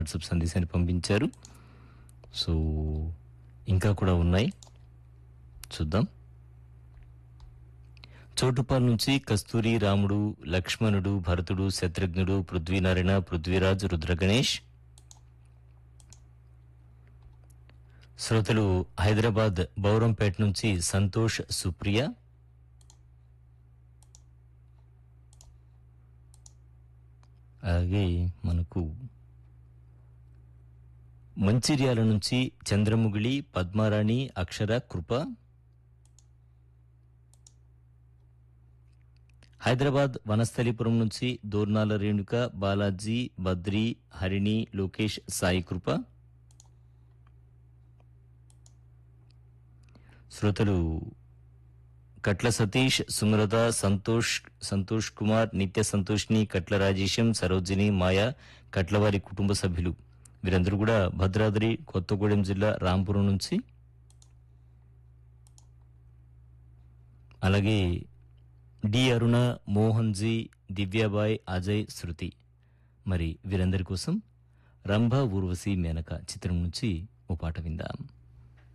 WhatsApp సందేశాన్ని పంపించారు so ఇంకా కూడా ఉన్నాయి చూద్దాం చోటుపాల్ నుంచి కస్తూరి రాముడు లక్ష్మణుడు భరతుడు శత్రుఘ్నుడు పృథ్వీనారాయణ పృథ్వీరాజ్ రుద్రగణేష్ శ్రోతలు హైదరాబాద్ బౌరంపేట నుంచి సంతోష్ సుప్రియ అలాగే మనకు మంచిర్యాల నుంచి చంద్రముగిళి పద్మారాణి అక్షర కృప హైదరాబాద్ వనస్థలిపురం నుంచి దోర్నాల రేణుక బాలాజీ బద్రి హరిణి లోకేష్ సాయి కృప శ్రోతలు కట్ల సతీష్ సుమలత సంతోష్ సంతోష్ కుమార్ నిత్య సంతోష్ని కట్ల రాజేశం సరోజిని మాయా కట్లవారి కుటుంబ సభ్యులు వీరందరూ కూడా భద్రాద్రి కొత్తగూడెం జిల్లా రాంపురం నుంచి అలాగే డి అరుణ మోహన్ జీ దివ్యాబాయ్ అజయ్ శృతి మరి వీరందరి కోసం రంభా ఊర్వశి మేనక చిత్రం నుంచి ఓ పాట విందాం